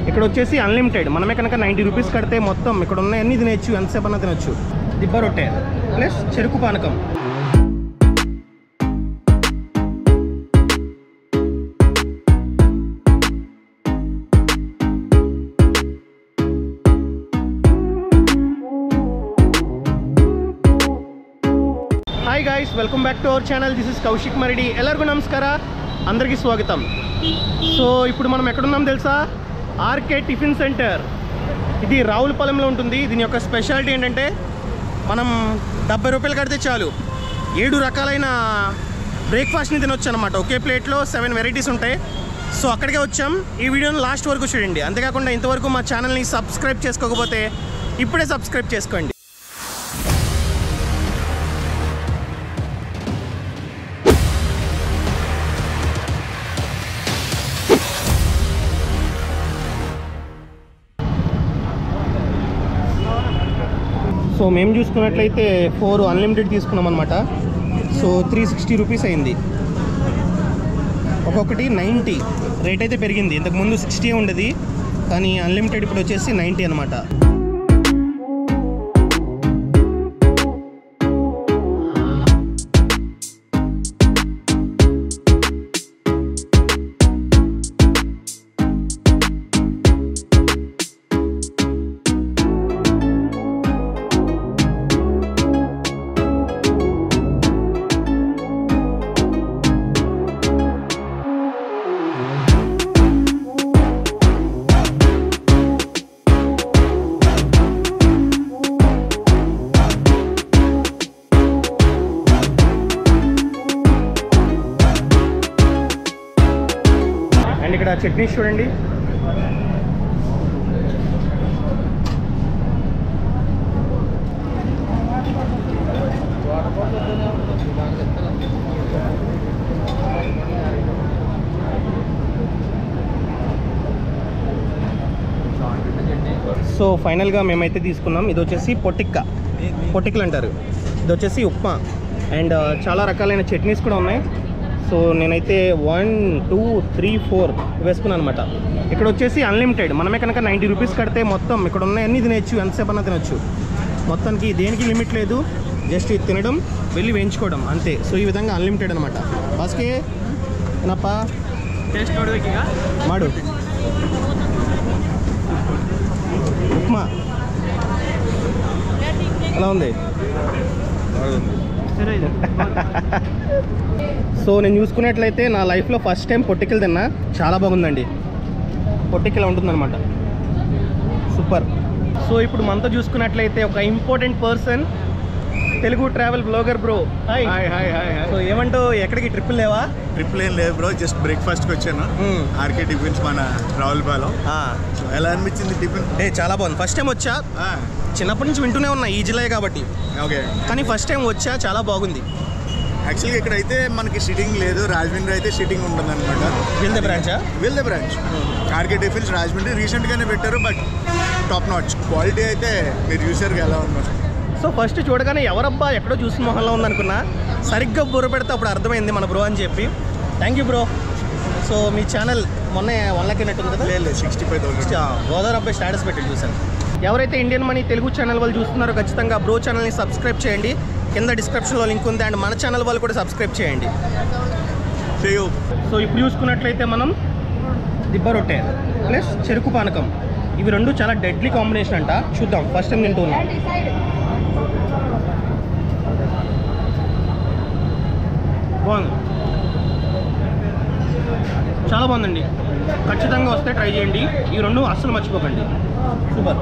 ఇక్కడ వచ్చేసి అన్లిమిటెడ్ మనమే కనుక నైంటీ రూపీస్ కడితే మొత్తం ఇక్కడ ఉన్న అన్ని తినచ్చు ఎంతసేపు అన్నా తినొచ్చు దిబ్బ రొట్టె ప్లస్ చెరుకు పానకం hi guys welcome back to our channel this is Kaushik Maridi ಎಲ್ಲರಿಗೂ నమస్కార అందరికీ స్వాగతం సో ఇప్పుడు మనం ఎక్కడున్నాం తెలుసా ఆర్కే టిఫిన్ సెంటర్ ఇది రావులపాలెంలో ఉంటుంది దీని యొక్క స్పెషాలిటీ ఏంటంటే మనం డెబ్బై రూపాయలు కడితే చాలు ఏడు రకాలైన బ్రేక్ఫాస్ట్ని తినొచ్చు అనమాట ఒకే ప్లేట్లో సెవెన్ వెరైటీస్ ఉంటాయి సో అక్కడికే వచ్చాం ఈ వీడియోని లాస్ట్ వరకు చూడండి అంతేకాకుండా ఇంతవరకు మా ఛానల్ని సబ్స్క్రైబ్ చేసుకోకపోతే ఇప్పుడే సబ్స్క్రైబ్ చేసుకోండి సో మేము చూసుకున్నట్లయితే ఫోర్ అన్లిమిటెడ్ తీసుకున్నాం అనమాట సో త్రీ సిక్స్టీ రూపీస్ అయింది ఒక్కొక్కటి నైంటీ రేట్ అయితే పెరిగింది ఇంతకుముందు సిక్స్టీ ఉండేది కానీ అన్లిమిటెడ్ ఇప్పుడు వచ్చేసి నైంటీ అనమాట అండ్ ఇక్కడ చట్నీస్ చూడండి సో ఫైనల్గా మేమైతే తీసుకున్నాం ఇది వచ్చేసి పొటిక్క పొటిక్కలు అంటారు ఇది వచ్చేసి ఉప్మా అండ్ చాలా రకాలైన చట్నీస్ కూడా ఉన్నాయి సో నేనైతే వన్ టూ త్రీ ఫోర్ వేసుకున్నాను అనమాట ఇక్కడ వచ్చేసి అన్లిమిటెడ్ మనమే కనుక నైంటీ రూపీస్ కడితే మొత్తం ఇక్కడ ఉన్న అన్ని తినచ్చు ఎంతసేపు అన్నా తినొచ్చు మొత్తానికి దేనికి లిమిట్ లేదు జస్ట్ ఇది తినడం వెళ్ళి వేయించుకోవడం అంతే సో ఈ విధంగా అన్లిమిటెడ్ అనమాట బస్కే ಏನಪ್ಪ ಟೇಸ್ಟ್ ನೋಡ್ಬೇಕೀಗ ಮಾಡು ఉప్మా ఎలా ఉంది ಸರಿ ಇದೆ సో నేను చూసుకున్నట్లయితే నా లైఫ్లో ఫస్ట్ టైం పొట్టికలు తిన్నా చాలా బాగుందండి పొట్టికల ఉంటుందన్నమాట సూపర్ సో ఇప్పుడు మనతో చూసుకున్నట్లయితే ఒక important person Telugu travel blogger bro hi hi hi hi hi so ఏమంటూ ఎక్కడికి ట్రిప్పులు లేవా ట్రిపుల్ ఏం లేదు బ్రో జస్ట్ బ్రేక్ఫాస్ట్కి వచ్చాను మ్మ్. ఆర్కే టిఫిన్స్ మన రావులపాలెం ఆ, సో ఎలా అనిపించింది టిఫిన్ ఏ చాలా బాగుంది ఫస్ట్ టైం వచ్చా చిన్నప్పటి నుంచి వింటూనే ఉన్నా ఈ జిల్లా కాబట్టి ఓకే కానీ ఫస్ట్ టైం వచ్చా చాలా బాగుంది యాక్చువల్గా ఇక్కడ అయితే మనకి సిట్టింగ్ లేదు రాజమండ్రి అయితే సిట్టింగ్ ఉంటుంది అనమాట వెళ్తే బ్రాంచా well the branch RK tiffins Rajahmundry రీసెంట్గానే పెట్టారు బట్ టాప్ నాచ్ క్వాలిటీ అయితే మీరు చూసారు ఎలా ఉన్నారు సో ఫస్ట్ చూడగానే ఎవరబ్బా ఎక్కడో చూసిన మొహంలో ఉందనుకున్నా సరిగ్గా బుర్ర పెడితే అప్పుడు అర్థమైంది మన బ్రో అని చెప్పి థ్యాంక్ యూ బ్రో సో మీ ఛానల్ మొన్న వన్ లాక్ అయినట్టుంది కదా లేదు సిక్స్టీ ఫైవ్ థౌసండ్ ఆ, గోదావరి అబ్బాయి స్టేటస్ పెట్టి చూశాను ఎవరైతే ఇండియన్ మనీ తెలుగు ఛానల్ వాళ్ళు చూస్తున్నారో ఖచ్చితంగా బ్రో ఛానల్ని సబ్స్క్రైబ్ చేయండి కింద డిస్క్రిప్షన్లో లింక్ ఉంది అండ్ మన ఛానల్ వాళ్ళు కూడా సబ్స్క్రైబ్ చేయండి సో ఇప్పుడు చూసుకున్నట్లయితే మనం దిబ్బ రొట్టె ప్లస్ చెరుకు పానకం ఇవి రెండు చాలా డెడ్లీ కాంబినేషన్ అంట చూద్దాం ఫస్ట్ టైం తింటూ ఉన్నాం బాగుంది చాలా బాగుందండి ఖచ్చితంగా వస్తే ట్రై చేయండి ఈ రెండు అస్సలు మర్చిపోకండి సూపర్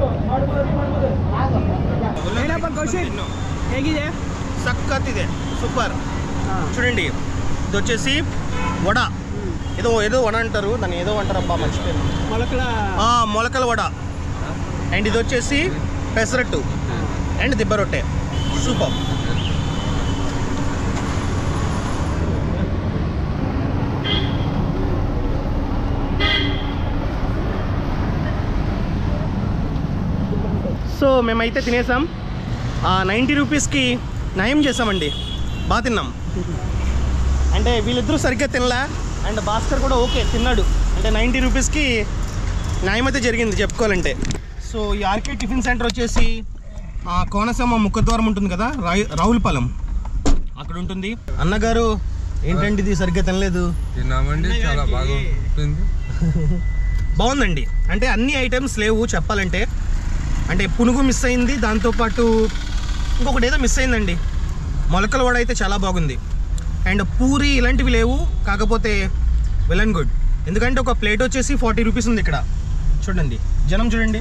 ಏನಪ್ಪ ಕೌಶಿಕ್ ಹೇಗಿದೆ సక్కత్ ఇదే సూపర్ చూడండి ఇది వచ్చేసి వడ ఏదో ఏదో వడ అంటారు దాన్ని ఏదో అంటారు అబ్బా మర్చిపోయాను ಮೊಳಕಲ ఆ, మొలకల వడ అండ్ ఇది వచ్చేసి పెసరట్టు అండ్ దిబ్బ రొట్టె సూపర్ సో మేమైతే తినేసాం నైంటీ రూపీస్కి నయం చేసామండి బాగా తిన్నాం అంటే వీళ్ళిద్దరూ సరిగ్గా తినలే అండ్ భాస్కర్ కూడా ఓకే తిన్నాడు అంటే నైంటీ రూపీస్కి న్యాయం అయితే జరిగింది చెప్పుకోవాలంటే సో ఈ ఆర్కే టిఫిన్ సెంటర్ వచ్చేసి ఆ, కోనసీమ ముఖద్వారం ఉంటుంది కదా రాయ్ రావులపాలెం అక్కడ ఉంటుంది అన్నగారు ఏంటండి ఇది సరిగ్గా తినలేదు తిన్నామండి చాలా బాగా ఉంటుంది బాగుందండి అంటే అన్ని ఐటమ్స్ లేవు చెప్పాలంటే అంటే పునుగు మిస్ అయింది దాంతోపాటు ఇంకొకటి ఏదో మిస్ అయిందండి మొలకల వడ అయితే చాలా బాగుంది అండ్ పూరి ఇలాంటివి లేవు కాకపోతే వెల్ అండ్ గుడ్ ఎందుకంటే ఒక ప్లేట్ వచ్చేసి ఫార్టీ రూపీస్ ఉంది ఇక్కడ చూడండి జనం చూడండి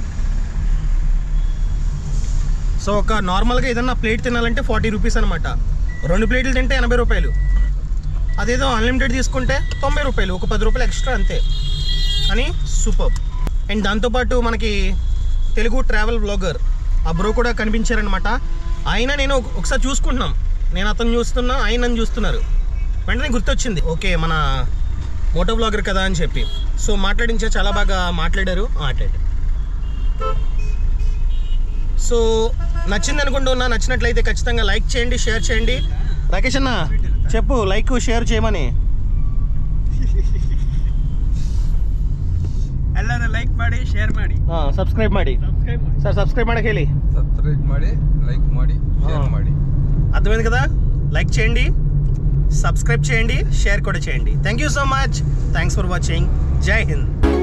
సో ఒక నార్మల్గా ఏదన్నా ప్లేట్ తినాలంటే ఫార్టీ రూపీస్ అనమాట రెండు ప్లేట్లు తింటే ఎనభై రూపాయలు అదేదో అన్లిమిటెడ్ తీసుకుంటే తొంభై రూపాయలు ఒక పది రూపాయలు ఎక్స్ట్రా అంతే అని సూపర్ అండ్ దాంతోపాటు మనకి తెలుగు ట్రావెల్ బ్లాగర్ ఆ బ్రో కూడా కనిపించారనమాట ఆయన నేను ఒక- ఒకసారి చూసుకుంటున్నాం నేను అతను చూస్తున్నా ఆయన నన్ను చూస్తున్నారు వెంటనే గుర్తొచ్చింది ఓకే మన మోటో బ్లాగర్ కదా అని చెప్పి సో మాట్లాడించే చాలా బాగా మాట్లాడారు మాట్లాడారు సో నచ్చింది అనుకుంటున్నా నచ్చినట్లయితే ఖచ్చితంగా లైక్ చేయండి షేర్ చేయండి రాకేష్ అన్న చెప్పు లైక్ షేర్ చేయమని ಎಲ್ಲರೂ ಲೈಕ್ ಮಾಡಿ ಶೇರ್ ಮಾಡಿ ಸಬ್ಸ್ಕ್ರೈಬ್ ಮಾಡಿ ಸಬ್ಸ್ಕ್ರೈಬ್ ಮಾಡಿ ಸರ್ ಸಬ್ಸ್ಕ್ರೈಬ್ ಮಾಡಕ್ಕೆ ಹೇಳಿ సబ్స్క్రైబ్ ಮಾಡಿ లైక్ ಮಾಡಿ షేర్ ಹಾ. ಮಾಡಿ అర్థమైంది కదా లైక్ చేయండి సబ్స్క్రైబ్ చేయండి షేర్ కూడా చేయండి thank you so much thanks for watching జై హింద్